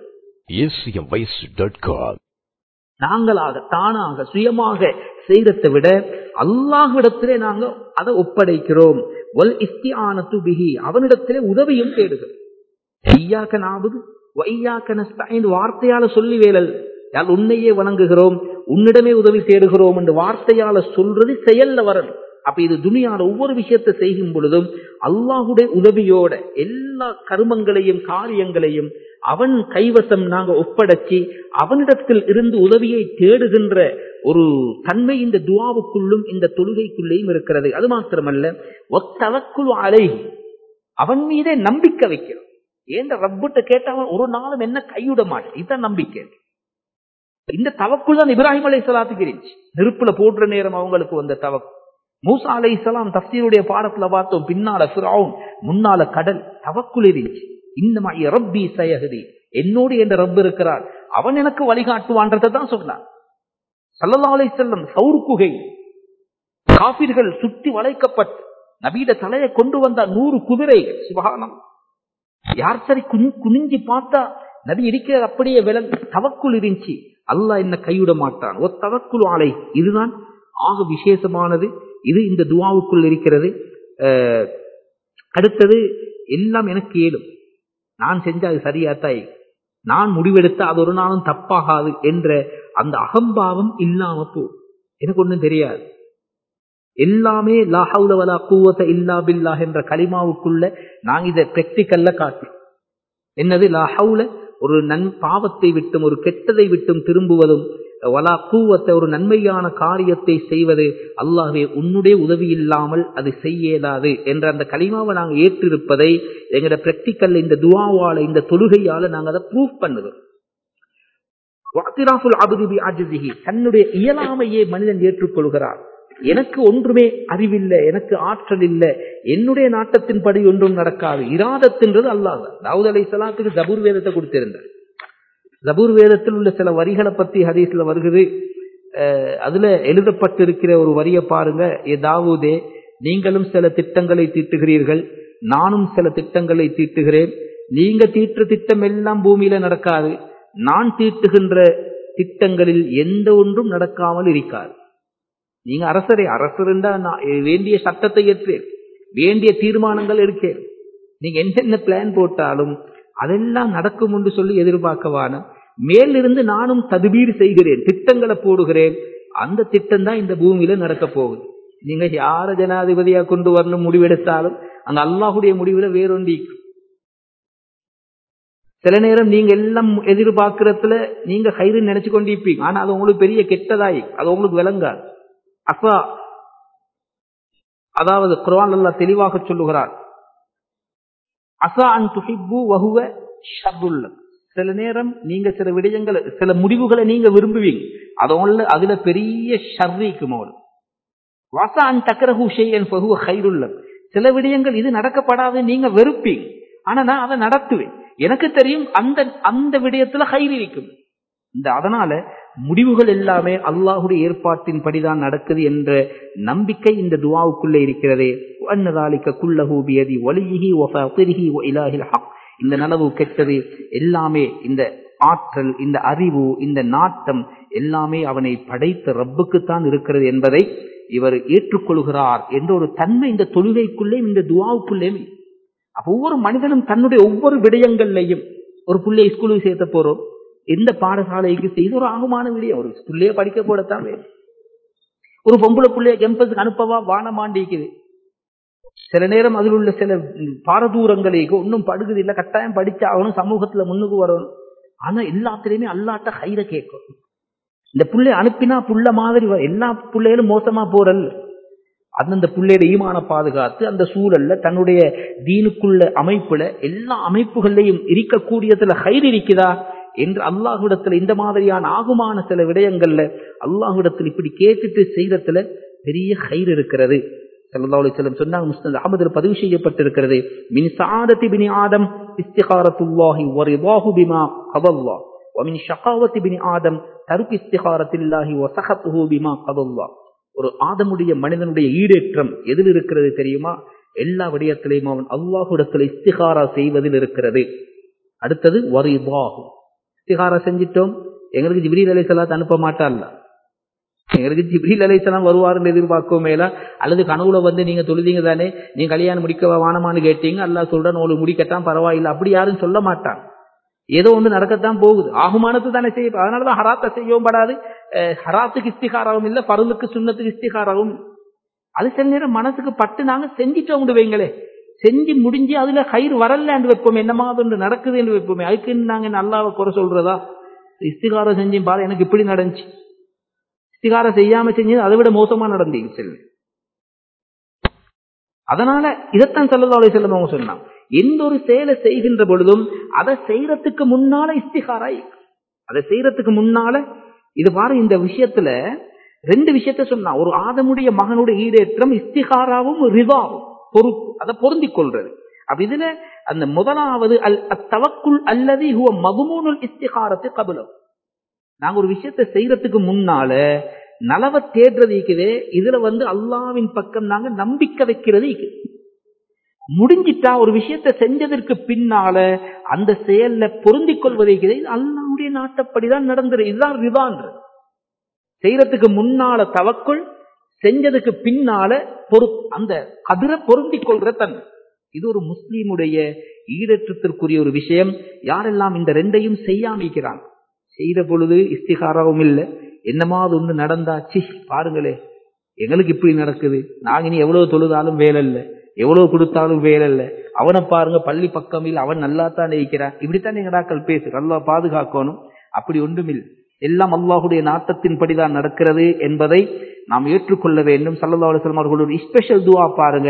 [SPEAKER 1] நாங்களாக தானாக சுயமாக செய்யறதை விட அல்லாஹ்விடத்திலே நாங்க அதை ஒப்படைக்கிறோம் வல் இஸ்தியானத்து பிஹி அவனிடத்திலே உதவியும் தேடுகிறோம் ஐயாக்க நாபுது வையாக்க நஸ்தாயின் வார்த்தையால சொல்லி வேலல் யால் உன்னையே வணங்குகிறோம் உன்னிடமே உதவி தேடுகிறோம் என்று வார்த்தையால சொல்றது செயல்ல வரணும் அப்ப இது துணியால ஒவ்வொரு விஷயத்தை செய்யும் பொழுதும் அல்லாஹுடைய உதவியோட எல்லா கருமங்களையும் காரியங்களையும் அவன் கைவசம் நாங்க ஒப்படைச்சி அவனிடத்தில் இருந்து உதவியை தேடுகின்ற ஒரு தன்மை இந்த துவாவுக்குள்ளும் இந்த தொழுகைக்குள்ளேயும் இருக்கிறது அது மாத்திரமல்ல ஒத்தவக்குள் அலை அவன் மீதே நம்பிக்கை வைக்கிறோம் ஏன் ரப்பிட்ட கேட்ட அவன் ஒரு நாளும் என்ன கைவிட மாட்டேன் இதுதான் நம்பிக்கை இந்த தவக்குள் தான் இப்ராஹிம் அலை சலாத்துக்கு இருந்துச்சு நெருப்புல போடுற நேரம் அவங்களுக்கு வந்த தவக்கு மூசா அலை சலாம் தப்சீருடைய பாடத்துல பார்த்தோம் பின்னால ஃபிரௌன் முன்னால கடல் தவக்குள் இருந்துச்சு இந்த ரப்பி சயகதி என்னோடு என்ற ரப் இருக்கிறார் அவன் எனக்கு வழிகாட்டுவான்றதை தான் சொன்னான் சல்லல்லா அலை செல்லம் சவுர் குகை காபிர்கள் சுற்றி வளைக்கப்பட்டு நபீட தலையை கொண்டு வந்த நூறு குதிரைகள் சுபகானம் யார் சரி குனிஞ்சு பார்த்தா நபி இருக்கிற அப்படியே விலங்கு தவக்குள் இருந்துச்சு அல்லாஹ் என்ன கைவிட மாட்டான் ஒரு தவக்குள் ஆலை இதுதான் ஆக விசேஷமானது இது இந்த துவாவுக்குள் இருக்கிறது அடுத்தது எல்லாம் எனக்கு ஏழும் நான் செஞ்சா அது சரியாத்தாய் நான் முடிவெடுத்த அது ஒரு நாளும் தப்பாகாது என்ற அந்த அகம்பாவம் இல்லாம போ எனக்கு ஒண்ணும் தெரியாது எல்லாமே லாஹவுல வலா கூவத்த இல்லா பில்லா என்ற கலிமாவுக்குள்ள நாங்க இதை பிராக்டிக்கல்ல காட்டுறோம் என்னது லாஹவுல ஒரு நன் பாவத்தை விட்டும் ஒரு கெட்டதை விட்டும் திரும்புவதும் வலா கூவத்தை ஒரு நன்மையான காரியத்தை செய்வது அல்லாஹே உன்னுடைய உதவி இல்லாமல் அது செய்யலாது என்ற அந்த களிமாவை நாங்கள் ஏற்றிருப்பதை எங்களோட பிராக்டிக்கல்ல இந்த துவாவால இந்த தொழுகையால நாங்கள் அதை ப்ரூவ் பண்ணுவோம் தன்னுடைய இயலாமையே மனிதன் ஏற்றுக்கொள்கிறார் எனக்கு ஒன்றுமே அறிவில்லை எனக்கு ஆற்றல் இல்லை என்னுடைய நாட்டத்தின்படி ஒன்றும் நடக்காது இராதத்தின்றது அல்லாஹ் தாவூத் அலை சலாத்துக்கு ஜபூர் வேதத்தை கொடுத்திருந்தார் ஜபூர் வேதத்தில் உள்ள சில வரிகளை பத்தி ஹதீஸ்ல வருகிறது அதுல எழுதப்பட்டிருக்கிற ஒரு வரியை பாருங்க ஏ தாவூதே நீங்களும் சில திட்டங்களை தீட்டுகிறீர்கள் நானும் சில திட்டங்களை தீட்டுகிறேன் நீங்க தீட்டு திட்டம் எல்லாம் பூமியில நடக்காது நான் தீட்டுகின்ற திட்டங்களில் எந்த ஒன்றும் நடக்காமல் இருக்காது நீங்க அரசரே அரசருண்டா வேண்டிய சட்டத்தை ஏற்றேன் வேண்டிய தீர்மானங்கள் இருக்கேன் நீங்க என்னென்ன பிளான் போட்டாலும் அதெல்லாம் நடக்கும் என்று சொல்லி எதிர்பார்க்கவான மேலிருந்து நானும் ததுபீர் செய்கிறேன் திட்டங்களை போடுகிறேன் அந்த திட்டம் தான் இந்த பூமியில நடக்க போகுது நீங்க யார ஜனாதிபதியா கொண்டு வரணும் முடிவெடுத்தாலும் அங்க அல்லாஹுடைய முடிவுல வேறொண்டி சில நேரம் நீங்க எல்லாம் எதிர்பார்க்கறதுல நீங்க கயிறு நினைச்சு கொண்டிருப்பீங்க ஆனா அது உங்களுக்கு பெரிய கெட்டதாய் அது உங்களுக்கு விளங்காது அசா அதாவது குரான் அல்லா தெளிவாக சொல்லுகிறார் அசா அன் துஹிப்பு வகுவ ஷர்ருல்ல சில நேரம் நீங்க சில விடயங்களை சில முடிவுகளை நீங்க விரும்புவீங்க அதோட அதுல பெரிய ஷர்ரிக்கும் அவள் வாசா அன் தக்கரஹு ஷெய்யன் பகுவ ஹைருல்ல சில விடயங்கள் இது நடக்கப்படாது நீங்க வெறுப்பீங்க ஆனா நான் அதை நடத்துவேன் எனக்கு தெரியும் அந்த அந்த விடயத்துல ஹைர் இருக்கும் இந்த அதனால முடிவுகள் எல்லாமே அல்லாஹுடைய ஏற்பாட்டின் படிதான் நடக்குது என்ற நம்பிக்கை இந்த துவாவுக்குள்ளே இருக்கிறதே அன்னதாலிக்க குல்லஹூபியதி ஒலிஹி ஒஃபிரிஹி ஒ இலாஹில் ஹக் இந்த நனவு கெட்டது எல்லாமே இந்த ஆற்றல் இந்த அறிவு இந்த நாட்டம் எல்லாமே அவனை படைத்த ரப்புக்குத்தான் இருக்கிறது என்பதை இவர் ஏற்றுக்கொள்கிறார் என்ற ஒரு தன்மை இந்த தொழுகைக்குள்ளே இந்த துவாவுக்குள்ளே அப்ப ஒவ்வொரு மனிதனும் தன்னுடைய ஒவ்வொரு விடயங்கள்லையும் ஒரு பிள்ளையை ஸ்கூலுக்கு சேர்த்த போறோம் எந்த பாடசாலைக்கு செய்து ஒரு ஆகுமான விடயம் ஒரு பிள்ளைய படிக்க போடத்தான் வேணும் ஒரு பொம்பளை பிள்ளைய கேம்பஸுக்கு அனுப்பவா வானமாண்டிக்குது சில நேரம் அதில் உள்ள சில பாரதூரங்களுக்கு ஒன்றும் படுகுது இல்லை கட்டாயம் படிச்சாகணும் சமூகத்துல முன்னுக்கு வரணும் ஆனா எல்லாத்திலையுமே அல்லாட்ட கயிற கேட்கும் இந்த புள்ளை அனுப்பினா புள்ள மாதிரி எல்லா பிள்ளைகளும் மோசமா போறல் அந்தந்த பிள்ளையோட ஈமான பாதுகாத்து அந்த சூழல்ல தன்னுடைய தீனுக்குள்ள அமைப்புல எல்லா அமைப்புகள்லையும் இருக்கக்கூடியதுல கயிறு இருக்குதா என்று அல்லாஹுடத்துல இந்த மாதிரியான ஆகுமான சில விடயங்கள்ல அல்லாஹுடத்தில் இப்படி கேட்டுட்டு செய்யறதுல பெரிய கயிறு இருக்கிறது சல்லா அலிஸ்லம் சொன்னாங்க முஸ்லிம் அகமதில் பதிவு செய்யப்பட்டிருக்கிறது மின் சாதத்தி பினி ஆதம் இஸ்திகாரத்துல்லாஹி வரிதாஹு பிமா கதல்லா ومن شقاوة بن آدم ترك استخارة الله وسخطه بما قضى الله ஒரு ஆதமுடைய மனிதனுடைய ஈடேற்றம் எதில் இருக்கிறது தெரியுமா எல்லா விடயத்திலையும் அவன் அல்லாஹுடத்தில் இஸ்திகாரா செய்வதில் இருக்கிறது அடுத்தது வரிதாகும் இஸ்திகாரா செஞ்சிட்டோம் எங்களுக்கு ஜிப்ரீல் அலைசலாத் அனுப்ப மாட்டான்ல எங்களுக்கு ஜிப்ரீல் அலைசலாம் வருவாருன்னு எதிர்பார்க்கவே மேல அல்லது கனவுல வந்து நீங்க தொழுதீங்க தானே நீங்க கல்யாணம் முடிக்க வானமானு கேட்டீங்க அல்லா சொல்றேன் உங்களுக்கு முடிக்கத்தான் பரவாயில்லை அப்படி யாரும் சொல்ல மாட்டான் ஏதோ ஒன்று நடக்கத்தான் போகுது ஆகுமானத்து தானே செய்ய அதனாலதான் ஹராத்தை செய்யவும் படாது ஹராத்துக்கு இஸ்திகாராவும் இல்லை பருளுக்கு சுண்ணத்துக்கு இஸ்திகாராவும் அது சில நேரம் மனசுக்கு பட்டு நாங்க செஞ்சிட்டோம் வைங்களே செஞ்சு முடிஞ்சு அதுல கயிறு வரலன்னு வைப்போமே என்ன மாதிரி ஒன்று நடக்குது என்று வைப்போமே அதுக்கு நாங்க நல்லாவை குறை சொல்றதா இஸ்திகாரம் செஞ்சு பாரு எனக்கு இப்படி நடந்துச்சு இஸ்திகாரம் செய்யாம செஞ்சது அதை விட மோசமா நடந்தீங்க செல்வி அதனால இதைத்தான் சல்லா அலி செல்லம் அவங்க சொன்னாங்க எந்த ஒரு செயலை செய்கின்ற பொழுதும் அதை செய்யறதுக்கு முன்னால இஸ்திகாராய் அதை செய்யறதுக்கு முன்னால இது பாரு இந்த விஷயத்துல ரெண்டு விஷயத்த சொன்னா ஒரு ஆதமுடைய மகனுடைய ஈடேற்றம் இஸ்திகாராவும் ரிவாவும் பொறுப்பு அதை பொருந்திக் கொள்றது அப்ப இதுல அந்த முதலாவது அல் தவக்குள் அல்லது ஹுவ மதுமூனுல் இஸ்திகாரத்து கபலம் நாங்க ஒரு விஷயத்தை செய்யறதுக்கு முன்னால நலவை தேடுறது இருக்குதே இதுல வந்து அல்லாவின் பக்கம் நாங்க நம்பிக்கை வைக்கிறது இருக்குது முடிஞ்சிட்டா ஒரு விஷயத்தை செஞ்சதற்கு பின்னால அந்த செயல்ல பொருந்திக் கொள்வதை அல்லாவுடைய நாட்டப்படிதான் நடந்துரு இதுதான் ரிவான்றது செய்யறதுக்கு முன்னால தவக்குள் செஞ்சதுக்கு பின்னால பொறு அந்த கதிரை பொருந்திக் கொள்ற தன்மை இது ஒரு முஸ்லீமுடைய ஈடற்றத்திற்குரிய ஒரு விஷயம் யாரெல்லாம் இந்த ரெண்டையும் செய்யாமிக்கிறாங்க செய்த பொழுது இஸ்திகாராவும் இல்லை என்னமாவது ஒண்ணு நடந்தாச்சு பாருங்களே எங்களுக்கு இப்படி நடக்குது நாங்க இனி எவ்வளவு தொழுதாலும் வேலை இல்லை எவ்வளவு கொடுத்தாலும் வேலை இல்லை அவனை பாருங்க பள்ளி பக்கமில் அவன் நல்லா தான் இருக்கிறான் இப்படித்தான் எங்கடாக்கள் பேசு நல்லா பாதுகாக்கணும் அப்படி ஒன்றுமில்லை எல்லாம் அல்லாஹுடைய நாட்டத்தின்படிதான் நடக்கிறது என்பதை நாம் ஏற்றுக்கொள்ள வேண்டும் சல்லா அலுவலம் அவர்களுடைய ஸ்பெஷல் துவா பாருங்க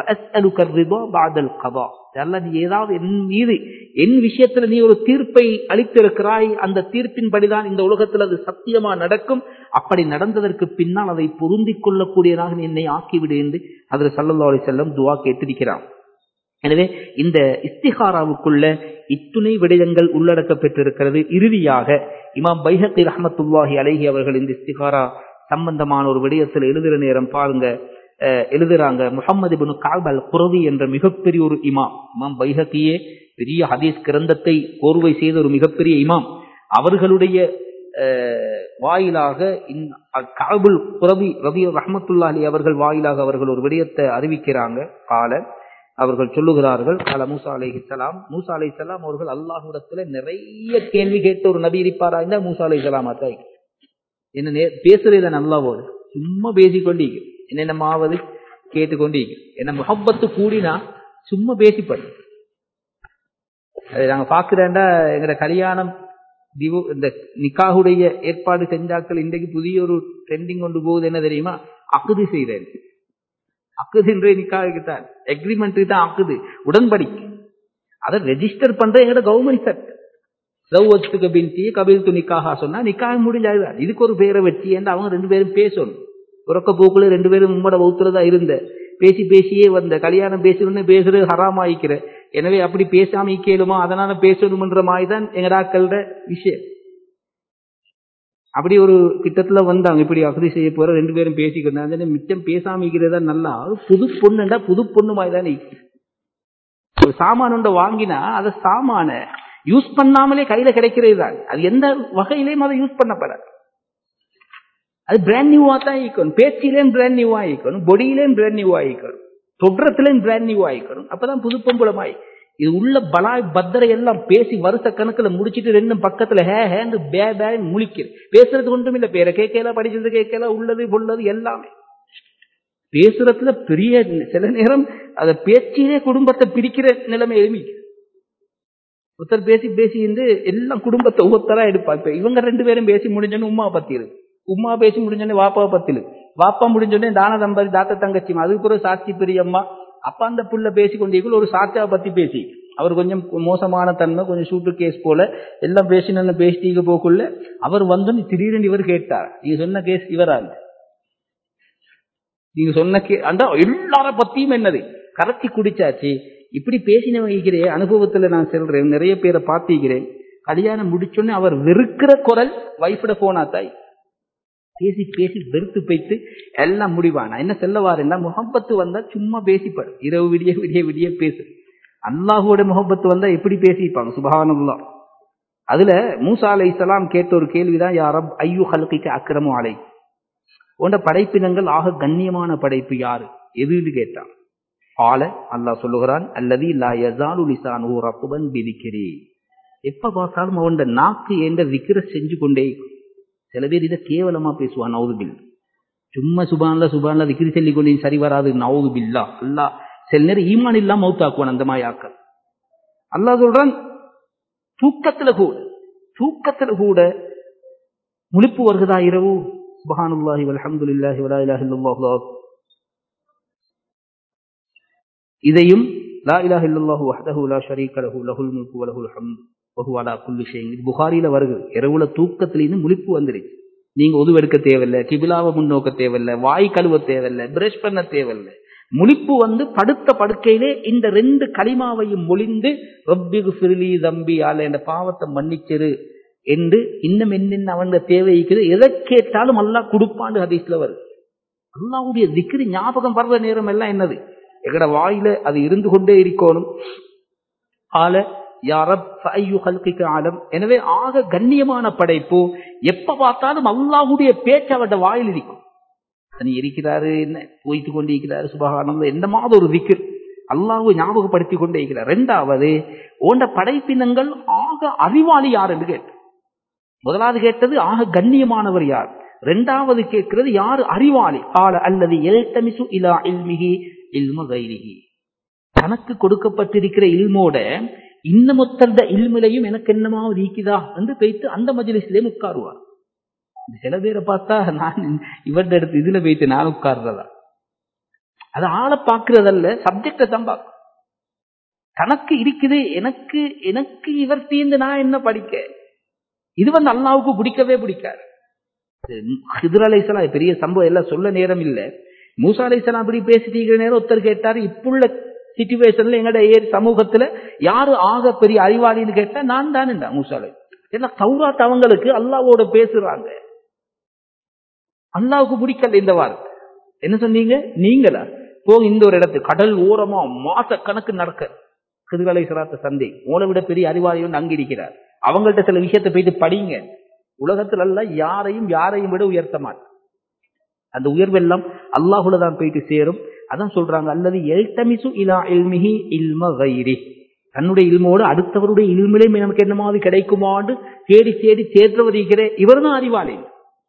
[SPEAKER 1] நீ ஏதாவது என் மீது என் விஷயத்துல நீ ஒரு தீர்ப்பை அளித்திருக்கிறாய் அந்த தீர்ப்பின்படிதான் இந்த உலகத்தில் அது சத்தியமா நடக்கும் அப்படி நடந்ததற்கு பின்னால் அதை பொருந்திக் கொள்ளக்கூடியதாக என்னை ஆக்கிவிடு என்று அதில் சல்லா அலி செல்லம் துவா கேட்டிருக்கிறான் எனவே இந்த இஸ்திகாராவுக்குள்ள இத்துணை விடயங்கள் உள்ளடக்கப்பட்டிருக்கிறது இறுதியாக இமாம் பைஹத்தி ரஹமத்துல்லாஹி அலஹி அவர்கள் இந்த இஸ்திகாரா சம்பந்தமான ஒரு விடயத்தில் எழுதுகிற நேரம் பாருங்க எழுதுறாங்க முகமது பின் காப் அல் குரவி என்ற மிகப்பெரிய ஒரு இமாம் இமாம் பைஹத்தியே பெரிய ஹதீஸ் கிரந்தத்தை கோர்வை செய்த ஒரு மிகப்பெரிய இமாம் அவர்களுடைய வாயிலாக காபுல் குரவி ரவி ரஹமத்துல்லா அலி அவர்கள் வாயிலாக அவர்கள் ஒரு விடயத்தை அறிவிக்கிறாங்க கால அவர்கள் சொல்லுகிறார்கள் கால மூசா அலை இஸ்லாம் மூசா அலை இஸ்லாம் அவர்கள் அல்லாஹுடத்துல நிறைய கேள்வி கேட்ட ஒரு நபி இருப்பாரா இருந்தா மூசா அலை இஸ்லாம் அத்தாய் என்ன பேசுறதுல நல்லா போது சும்மா பேசிக்கொண்டீங்க என்னென்னமாவது கேட்டுக்கொண்டீங்க என்ன முகப்பத்து கூடினா சும்மா பேசிப்படு அது நாங்க பாக்குறேன்டா எங்கட கல்யாணம் திவு இந்த நிக்காகுடைய ஏற்பாடு செஞ்சாக்கள் இன்றைக்கு புதிய ஒரு ட்ரெண்டிங் கொண்டு போகுது என்ன தெரியுமா அக்குது செய்யறேன் அக்குது என்றே நிக்காவுக்கு தான் எக்ரிமெண்ட் தான் அக்குது உடன்படிக்கை அதை ரெஜிஸ்டர் பண்ற எங்கட கவர்மெண்ட் சட் சௌவத்துக்கு பின்தி கபில் து நிக்காக சொன்னா நிக்காக முடிஞ்சாதுதான் இதுக்கு ஒரு பேரை வச்சு ஏன்னா அவங்க ரெண்டு பேரும் பேசணும் உறக்க போக்குல ரெண்டு பேரும் உம்மோட வௌத்துலதா இருந்த பேசி பேசியே வந்த கல்யாணம் பேசணும்னு பேசுறது ஹராமாயிக்கிற எனவே அப்படி பேசாம கேளுமா அதனால பேசணும்ன்ற மாதிரி தான் எங்கடாக்களோட விஷயம் அப்படி ஒரு கிட்டத்துல வந்தாங்க இப்படி அகதி செய்ய போற ரெண்டு பேரும் பேசிக்கிறாங்க மிச்சம் பேசாம இருக்கிறதா நல்லா புது பொண்ணுண்டா புது பொண்ணு மாதிரி தான் ஒரு சாமான ஒன்றை வாங்கினா அதை சாமான யூஸ் பண்ணாமலே கையில கிடைக்கிறது தான் அது எந்த வகையிலையும் அதை யூஸ் பண்ணப்படாது அது பிராண்ட் நியூவா தான் ஈக்கணும் பேச்சிலேயும் பிராண்ட் நியூவா ஈக்கணும் பொடியிலேயும் பிராண்ட் நியூவா ஈக்கணும் தொடுறதுலேயும் பிராண்ட் நியூவா ஈக்கணும் அப்பதான் புது பொம்பளமாய் இது உள்ள பலாய் பத்தரை எல்லாம் பேசி வருஷ கணக்குல முடிச்சிட்டு ரெண்டும் பக்கத்துல ஹே ஹேண்டு பே பே முழிக்குது பேசுறது ஒன்றும் இல்ல பேரை கேட்கல படிச்சது கேட்கல உள்ளது பொல்லது எல்லாமே பேசுறதுல பெரிய சில நேரம் அத பேச்சிலே குடும்பத்தை பிரிக்கிற நிலைமை எழுமி ஒருத்தர் பேசி பேசி இருந்து எல்லாம் குடும்பத்தை ஒவ்வொருத்தரா எடுப்பா இப்ப இவங்க ரெண்டு பேரும் பேசி முடிஞ்சோன்னு உமா பத்தி இருக்கு உமா பேசி முடிஞ்சோடனே வாப்பாவை பத்திலு வாப்பா முடிஞ்சோடனே தான தம்பதி தாத்த தங்கச்சி அதுக்கு பிறகு சாட்சி பெரியம்மா அப்ப அந்த புள்ள பேசி கொண்டீர்கள் ஒரு சாட்சியாவை பத்தி பேசி அவர் கொஞ்சம் மோசமான தன்மை கொஞ்சம் சூட்டு கேஸ் போல எல்லாம் பேசினு பேசிட்டீங்க போக்குள்ள அவர் வந்து திடீரென்று இவர் கேட்டார் நீங்க சொன்ன கேஸ் இவரா நீங்க சொன்ன கே அந்த எல்லார பத்தியும் என்னது கரைச்சி குடிச்சாச்சு இப்படி பேசின வைக்கிறே அனுபவத்துல நான் சொல்றேன் நிறைய பேரை பார்த்திக்கிறேன் கல்யாணம் முடிச்சோடனே அவர் வெறுக்கிற குரல் வைஃபிட போனா தாய் பேசி பேசி வெறுத்து போய்த்து எல்லாம் முடிவானா என்ன செல்ல வாருன்னா முகப்பத்து வந்தா சும்மா பேசிப்பாரு இரவு விடிய விடிய விடிய பேசு அல்லாஹுவோட முகப்பத்து வந்தா எப்படி பேசிப்பாங்க சுபஹானல்லா அதுல மூசா அலை இஸ்லாம் கேட்ட ஒரு கேள்விதான் யாரப் ஐயு ஹல்கிக்கு அக்கிரமம் அலை உண்ட படைப்பினங்கள் ஆக கண்ணியமான படைப்பு யாரு எதுன்னு கேட்டான் ஆல அல்லாஹ் சொல்லுகிறான் அல்லது லா யசாலு லிசான் ஓ ரப்புபன் பிதிக்கிறே எப்ப பார்த்தாலும் அவன் நாக்கு என்ற விக்கிர செஞ்சு கொண்டே சில பேர் இதை கேவலமா பேசுவான் நவுதுபில் சும்மா சுபான்ல சுபான்ல விக்கிரி சொல்லி கொண்டு சரி வராது நவுது பில்லா அல்லா சில நேரம் ஈமான் இல்லாம மௌத்தாக்குவான் அந்த மாயாக்கள் அல்லா சொல்றான் தூக்கத்துல கூட தூக்கத்துல கூட முழிப்பு வருகிறதா இரவு சுபஹானுல்லாஹி வல்ஹம்துலில்லாஹி வலா இலாஹ இல்லல்லாஹு இதையும் லா இலாஹ இல்லல்லாஹு வஹ்தஹு லா ஷரீக லஹு லஹுல் முல்கு வ லஹுல் ஹம்து வஹு அலா குல்லி ஷைஇன் இது புகாரில வருது இரவுல தூக்கத்திலிருந்து முழிப்பு வந்துருச்சு நீங்க உதுவெடுக்க தேவையில்லை கிபிலாவை முன்னோக்க தேவையில்லை வாய் கழுவ தேவையில்லை பிரஷ் பண்ண தேவையில்லை முழிப்பு வந்து படுத்த படுக்கையிலே இந்த ரெண்டு களிமாவையும் மொழிந்து ரொப்பிகு ஃபிரிலி தம்பி ஆல என்ற பாவத்தை மன்னிச்சிரு என்று இன்னும் என்னென்ன அவங்க தேவைக்குது எதை கேட்டாலும் அல்லாஹ் கொடுப்பாண்டு ஹதீஸ்ல வருது அல்லாவுடைய திக்ரு ஞாபகம் வர்ற நேரம் எல்லாம் என்னது எங்கட வாயில அது இருந்து கொண்டே இருக்கணும் ஆல யாரப் ஆலம் எனவே ஆக கண்ணியமான படைப்பு எப்ப பார்த்தாலும் அல்லாஹுடைய பேச்சு அவருடைய வாயில் இருக்கும் தனி இருக்கிறாரு என்ன போய்த்து கொண்டு இருக்கிறாரு சுபகானந்தம் எந்த மாதிரி ஒரு திக்ர் அல்லாஹ்வை ஞாபகப்படுத்தி கொண்டே இருக்கிறார் ரெண்டாவது ஓண்ட படைப்பினங்கள் ஆக அறிவாளி யார் என்று கேட்டு முதலாவது கேட்டது ஆக கண்ணியமானவர் யார் ரெண்டாவது கேட்கிறது யார் அறிவாளி கால அல்லது எல்தமிசு இலா இல்மிகி இல்ம கைரிகி தனக்கு கொடுக்கப்பட்டிருக்கிற இல்மோட இன்னமொத்தந்த இல்மிலையும் எனக்கு என்னமாவது ஈக்குதா என்று வைத்து அந்த மஜிலிசிலே உட்காருவார் சில பேரை பார்த்தா நான் இவர்கிட்ட எடுத்து இதுல வைத்து நான் உட்கார்றதா அது ஆளை பார்க்கறதல்ல சப்ஜெக்டை தான் பார்க்க தனக்கு இருக்குது எனக்கு எனக்கு இவர் தீர்ந்து நான் என்ன படிக்க இது வந்து அல்லாவுக்கு பிடிக்கவே பிடிக்காது ஹிதுர் அலைசலாம் பெரிய சம்பவம் எல்லாம் சொல்ல நேரம் இல்ல மூசா அலைசலாம் அப்படி பேசிட்டு இருக்கிற நேரம் ஒருத்தர் கேட்டாரு இப்புள்ள சிச்சுவேஷன்ல எங்கட சமூகத்துல யாரு ஆக பெரிய அறிவாளின்னு கேட்டா நான் தான் மூசா அலை ஏன்னா சௌராத் அவங்களுக்கு அல்லாவோட பேசுறாங்க அல்லாவுக்கு பிடிக்கல இந்த வார்த்தை என்ன சொன்னீங்க நீங்களா போங்க இந்த ஒரு இடத்து கடல் ஓரமா மாச கணக்கு நடக்க கிருகலை சிராத்த சந்தை உங்களை விட பெரிய அறிவாளி வந்து அங்க இருக்கிறார் அவங்கள்ட்ட சில விஷயத்தை போயிட்டு படிங்க உலகத்துல எல்லாம் யாரையும் யாரையும் விட உயர்த்த மாட்டேன் அந்த உயர்வெல்லாம் அல்லாஹுல தான் போயிட்டு சேரும் அதான் சொல்றாங்க அல்லது எல்தமிசு இலா இல்மிஹி இல்ம கைரி தன்னுடைய இல்மோடு அடுத்தவருடைய இல்மிலையும் நமக்கு என்னமாவது கிடைக்குமாண்டு தேடி தேடி சேர்த்தவரிக்கிற இவர் தான் அறிவாளி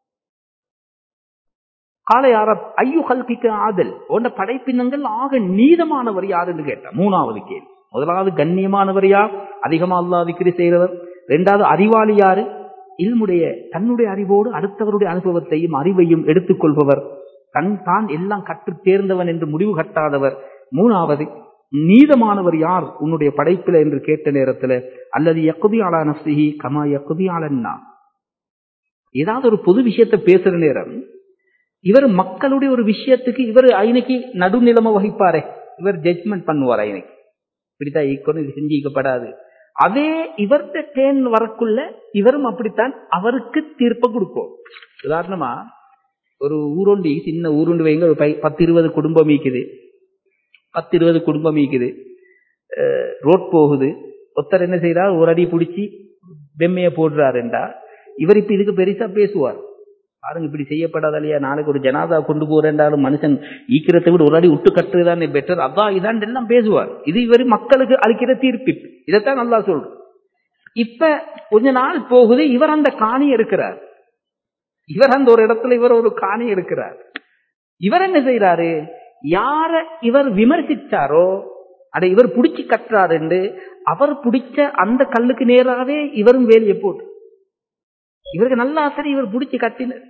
[SPEAKER 1] காலை யார ஐயோ கல்கிக்க ஆதல் போன்ற படைப்பினங்கள் ஆக நீதமானவர் யாருன்னு கேட்டார் மூணாவது கேள்வி முதலாவது கண்ணியமானவர் யார் அதிகமா அல்லா விக்கிரி செய்கிறவர் ரெண்டாவது அறிவாளி யாரு இல்முடைய தன்னுடைய அறிவோடு அடுத்தவருடைய அனுபவத்தையும் அறிவையும் எடுத்துக்கொள்பவர் தன் தான் எல்லாம் கற்று தேர்ந்தவன் என்று முடிவு கட்டாதவர் மூணாவது நீதமானவர் யார் உன்னுடைய படைப்பில என்று கேட்ட நேரத்துல அல்லது எக்குதி ஆளா நப்சிஹி கமா எக்குதி ஆளன்னா ஏதாவது ஒரு பொது விஷயத்தை பேசுற நேரம் இவர் மக்களுடைய ஒரு விஷயத்துக்கு இவர் ஐனைக்கு நடுநிலைமை வகிப்பாரே இவர் ஜட்ஜ்மெண்ட் பண்ணுவார் ஐனைக்கு இப்படித்தான் ஈக்கணும் இது செஞ்சிக்கப்படாது அதே இவர்கிட்ட டேன் வரக்குள்ள இவரும் அப்படித்தான் அவருக்கு தீர்ப்பை கொடுக்கும் உதாரணமா ஒரு ஊருண்டி சின்ன ஊருண்டு வைங்க ஒரு பத்து இருபது குடும்பம் ஈக்குது பத்து இருபது குடும்பம் ஈக்குது ரோட் போகுது ஒருத்தர் என்ன செய்யறார் ஒரு அடி பிடிச்சி வெம்மைய போடுறாருண்டா இவர் இப்ப இதுக்கு பெருசா பேசுவார் பாருங்க இப்படி செய்யப்படாத இல்லையா நாளைக்கு ஒரு ஜனாதா கொண்டு போறேன்டாலும் மனுஷன் ஈக்கிறதை விட ஒரு அடி விட்டு கட்டுறதுதான் பெட்டர் அதான் இதான் எல்லாம் பேசுவார் இது இவர் மக்களுக்கு அளிக்கிற தீர்ப்பு இதைத்தான் நல்லா சொல்றோம் இப்ப கொஞ்ச நாள் போகுது இவர் அந்த காணி இருக்கிறார் இவர் அந்த ஒரு இடத்துல இவர் ஒரு காணி இருக்கிறார் இவர் என்ன செய்யறாரு யார இவர் விமர்சிச்சாரோ அட இவர் பிடிச்சி கட்டுறாரு என்று அவர் பிடிச்ச அந்த கல்லுக்கு நேராவே இவரும் வேலையை போட்டு இவருக்கு நல்ல ஆசை இவர் பிடிச்சி கட்டினார்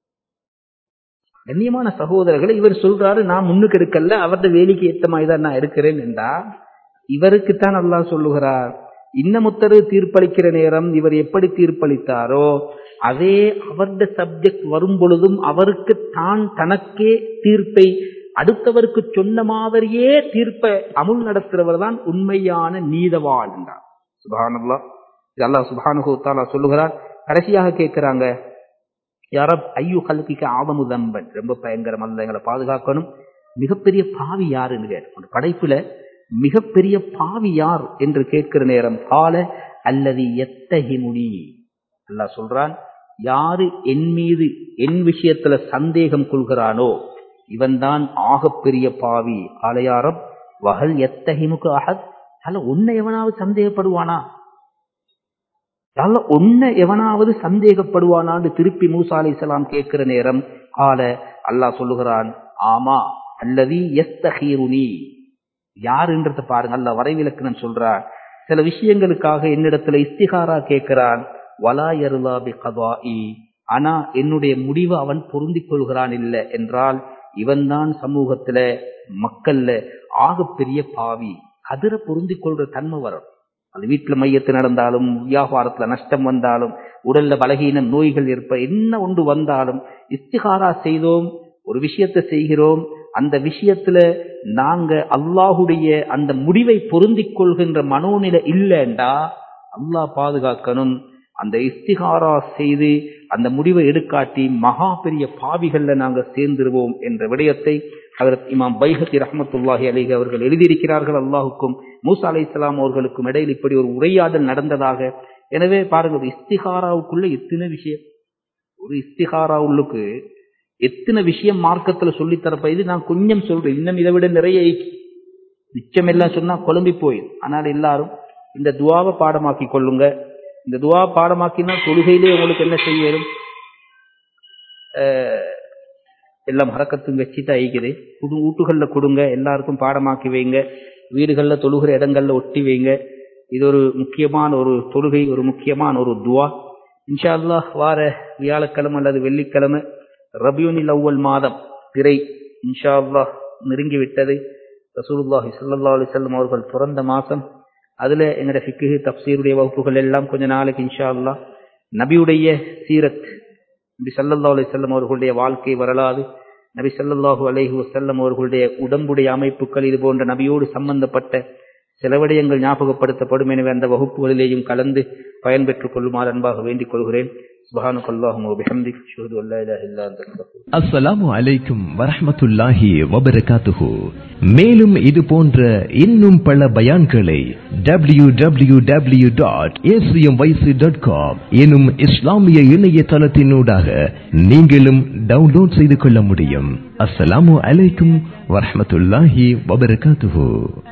[SPEAKER 1] கண்ணியமான சகோதரர்களை இவர் சொல்றாரு நான் முன்னுக்கு இருக்கல அவரது வேலைக்கு ஏத்த மாதிரி தான் நான் இருக்கிறேன் என்றா இவருக்குத்தான் நல்லா சொல்லுகிறார் இன்னமுத்தரு தீர்ப்பளிக்கிற நேரம் இவர் எப்படி தீர்ப்பளித்தாரோ அதே அவரது சப்ஜெக்ட் வரும் பொழுதும் அவருக்கு தான் தனக்கே தீர்ப்பை அடுத்தவருக்கு சொன்ன மாதிரியே தீர்ப்பை அமுல் நடத்துறவர் தான் உண்மையான நீதவாள் என்றார் சுபானல்லா இது அல்லாஹ் சுபானுகோத்தாலா சொல்லுகிறார் கடைசியாக கேட்கிறாங்க யாரப் ஐயோ கல்கிக்க ஆதமு தம்பன் ரொம்ப பயங்கரம் அல்ல எங்களை பாதுகாக்கணும் மிகப்பெரிய பாவி யாருன்னு கேட்டு படைப்புல மிகப்பெரிய பாவி யார் என்று கேட்கிற நேரம் கால அல்லது எத்தகி முடி அல்லா சொல்றான் யாரு என் மீது என் விஷயத்துல சந்தேகம் கொள்கிறானோ இவன்தான் ஆகப்பெரிய பாவி ஆலையாரம் வகல் எத்தகிமுக்கு அகத் அல்ல உன்னை எவனாவது சந்தேகப்படுவானா அல்ல ஒன்ன எவனாவது சந்தேகப்படுவானான்னு திருப்பி மூசா அலி இஸ்லாம் கேட்கிற நேரம் ஆல அல்லாஹ் சொல்லுகிறான் ஆமா அல்லது எஸ்தஹீருனி யாருன்றத பாருங்க அல்ல வரைவிலக்கணம் சொல்றான் சில விஷயங்களுக்காக என்னிடத்துல இஸ்திகாரா கேட்கிறான் வலா எருலா பி கதாஇ ஆனா என்னுடைய முடிவை அவன் பொருந்திக் கொள்கிறான் இல்லை என்றால் இவன்தான் சமூகத்துல மக்கள்ல ஆகப்பெரிய பாவி கதிரை பொருந்திக் கொள்ற தன்மை வரும் அது வீட்டுல மையத்து நடந்தாலும் வியாபாரத்துல நஷ்டம் வந்தாலும் உடல்ல பலகீனம் நோய்கள் இருப்ப என்ன ஒன்று வந்தாலும் இஸ்திகாரா செய்தோம் ஒரு விஷயத்தை செய்கிறோம் அந்த விஷயத்துல நாங்க அல்லாஹுடைய அந்த முடிவை பொருந்திக் கொள்கின்ற மனோநிலை இல்லைண்டா அல்லாஹ் பாதுகாக்கணும் அந்த இஸ்திகாரா செய்து அந்த முடிவை எடுக்காட்டி மகா பெரிய பாவிகள்ல நாங்க சேர்ந்துருவோம் என்ற விடயத்தை ஹதரத் இமாம் பைஹத்தி ரஹமத்துல்லாஹி அலிஹி அவர்கள் எழுதியிருக்கிறார்கள் அல்லாஹுக்கும் மூசா அலை இஸ்லாம் அவர்களுக்கும் இடையில் இப்படி ஒரு உரையாடல் நடந்ததாக எனவே பாருங்க ஒரு இஸ்திகாராவுக்குள்ள எத்தனை விஷயம் ஒரு இஸ்திகாரா உள்ளுக்கு எத்தனை விஷயம் மார்க்கத்துல சொல்லித்தரப்ப இது நான் கொஞ்சம் சொல்றேன் இன்னும் இதை விட நிறைய மிச்சம் எல்லாம் சொன்னா குழம்பி போயிடும் ஆனால் எல்லாரும் இந்த துவாவை பாடமாக்கி கொள்ளுங்க இந்த துவா பாடமாக்கினா தொழுகையிலே உங்களுக்கு என்ன செய்யணும் எல்லாம் மறக்கத்தும் வச்சுட்டு ஐக்குது புது வீட்டுகள்ல கொடுங்க எல்லாருக்கும் பாடமாக்கி வைங்க வீடுகள்ல தொழுகிற இடங்கள்ல ஒட்டி வைங்க இது ஒரு முக்கியமான ஒரு தொழுகை ஒரு முக்கியமான ஒரு துவா இன்ஷா அல்லாஹ் வார வியாழக்கிழமை அல்லது வெள்ளிக்கிழமை ரபியூனில் அவ்வல் மாதம் திரை இன்ஷா அல்லாஹ் நெருங்கி விட்டது ரசூலுல்லாஹி ஸல்லல்லாஹு அலைஹி வஸல்லம் அவர்கள் பிறந்த மாசம் அதுல எங்கட ஃபிக்ஹு தப்சீருடைய வகுப்புகள் எல்லாம் கொஞ்ச நாளைக்கு இன்ஷா அல்லாஹ் நபியுடைய சீரத் நபி ஸல்லல்லாஹு அலைஹி வஸல்லம் அவர்களுடைய வாழ்க்கை வரலாறு நபி ஸல்லல்லாஹு அலைஹி வஸல்லம் அவர்களுடைய உடம்புடைய அமைப்புகள் இது போன்ற நபியோடு சம்பந்தப்பட்ட சில விடயங்கள் ஞாபகப்படுத்தப்படும் எனவே அந்த வகுப்புகளிலேயும் கலந்து பயன்பெற்றுக் கொள்ளுமாறு அன்பாக வேண்டிக் கொள்கிறேன் سبحانك اللهم وبحمدك اشهد ان لا اله الا انت استغفرك
[SPEAKER 2] அஸ்ஸலாமு அலைக்கும் வரஹ்மத்துல்லாஹி வபரகாத்துஹு மேலும் இது போன்ற இன்னும் பல பயான்களை W W W dot dot com எனும் இஸ்லாமிய இணையதளத்தினூடாக நீங்களும் டவுன்லோட் செய்து கொள்ள முடியும் அஸ்ஸலாமு அலைக்கும் வரஹ்மத்துல்லாஹி வபரகாத்துஹு